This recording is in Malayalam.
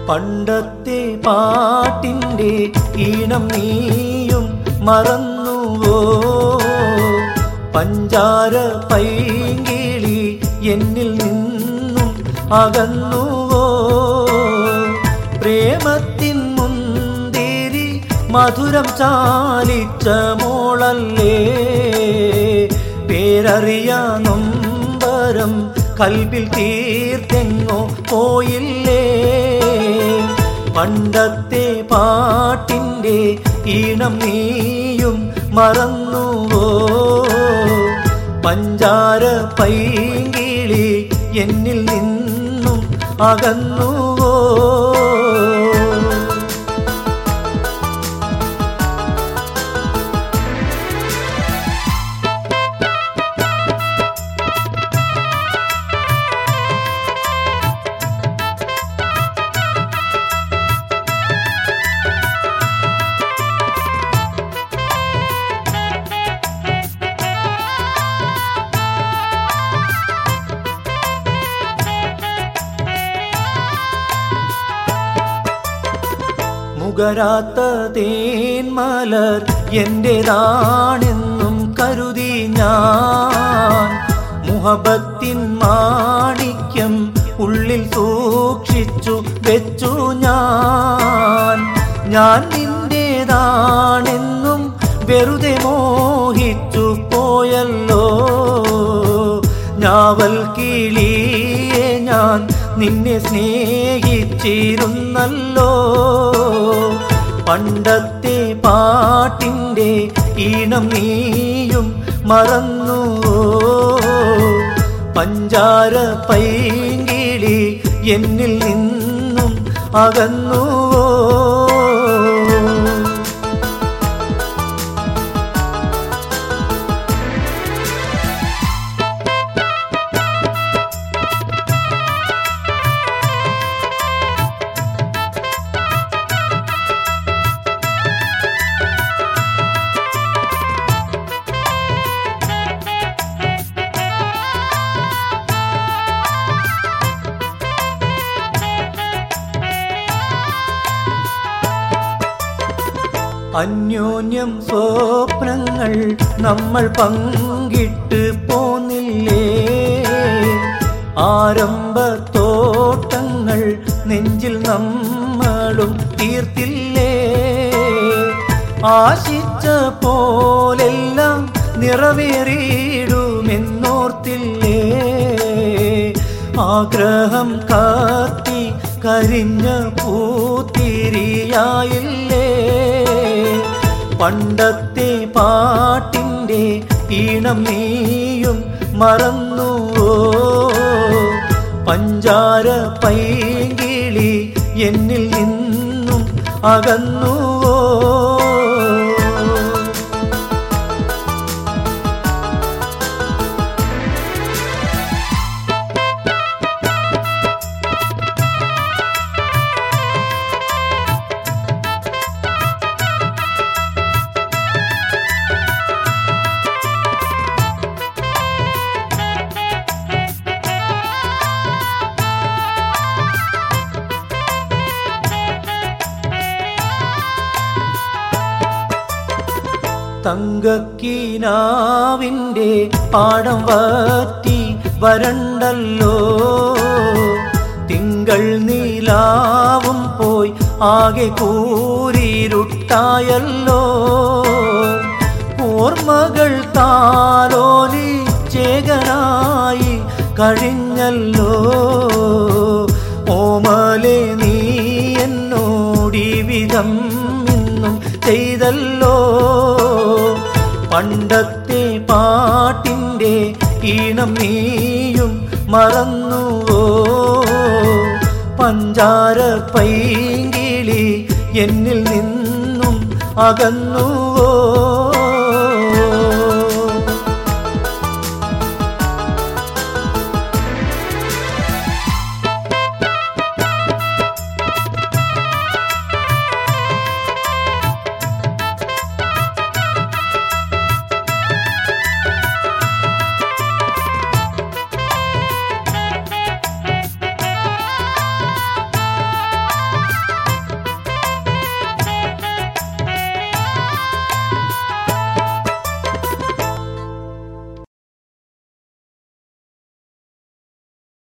പണ്ടത്തെ പാട്ടിൻ്റെ ഈണം നീയും മറന്നുവോ പഞ്ചാര പൈങ്കിളി എന്നിൽ നിന്നും അകന്നുവോ പ്രേമത്തിൻ മുന്തിരി മധുരം ചാലിച്ച മോളല്ലേ പേരറിയാ നൊമ്പരം കൽവിൽ തീർത്തെങ്ങോ പോയില്ലേ പണ്ടത്തെ പാട്ടിൻ്റെ ഈണം നീയും മറന്നുവോ പഞ്ചാര പൈങ്കിളി എന്നിൽ നിന്നും അകന്നുവോ മുകരാത്ത തേന്മലർ എന്റേതാണെന്നും കരുതി ഞാൻ മുഹബത്തിൻ മാണിക്യം ഉള്ളിൽ സൂക്ഷിച്ചു വെച്ചു ഞാൻ ഞാൻ നിന്റേതാണെന്നും വെറുതെ മോഹിച്ചു പോയല്ലോ ഞാവൽ കിളിയെ ഞാൻ നിന്നെ സ്നേഹിച്ചിരുന്നല്ലോ പണ്ടത്തെ പാട്ടിൻ്റെ ഈണം നീയും മറന്നുവോ പഞ്ചാര പൈങ്കിളി എന്നിൽ നിന്നും അകന്നുവോ അന്യോന്യം സ്വപ്നങ്ങൾ നമ്മൾ പങ്കിട്ട് പോന്നില്ലേ ആരംഭ തോട്ടങ്ങൾ നെഞ്ചിൽ നമ്മളും തീർത്തില്ലേ ആശിച്ച പോലെല്ലാം നിറവേറിയിടുമെന്നോർത്തില്ലേ ആഗ്രഹം കാത്തി കരിഞ്ഞ പൂത്തിരിയായില്ലേ പണ്ടത്തെ പാട്ടിൻ്റെ ഈണം നീയും മറന്നുവോ പഞ്ചാര പൈങ്കിളി എന്നിൽ നിന്നും അകന്നുവോ തങ്കക്കീനാവിൻ്റെ പാടം വാറ്റി വരണ്ടല്ലോ തിങ്കൾ നീലാവും പോയി ആകെ കൂരിരുട്ടായല്ലോ ഓർമ്മകൾ താലോലി ചേകനായി കഴിഞ്ഞല്ലോ ഓമലെ നീ എന്നോടി വിധം ഇന്നും ചെയ്തല്ലോ പണ്ടത്തെ പാട്ടിൻ്റെ ഈണം നീയും മറന്നുവോ പഞ്ചാര പൈങ്കിളി എന്നിൽ നിന്നും അകന്നുവോ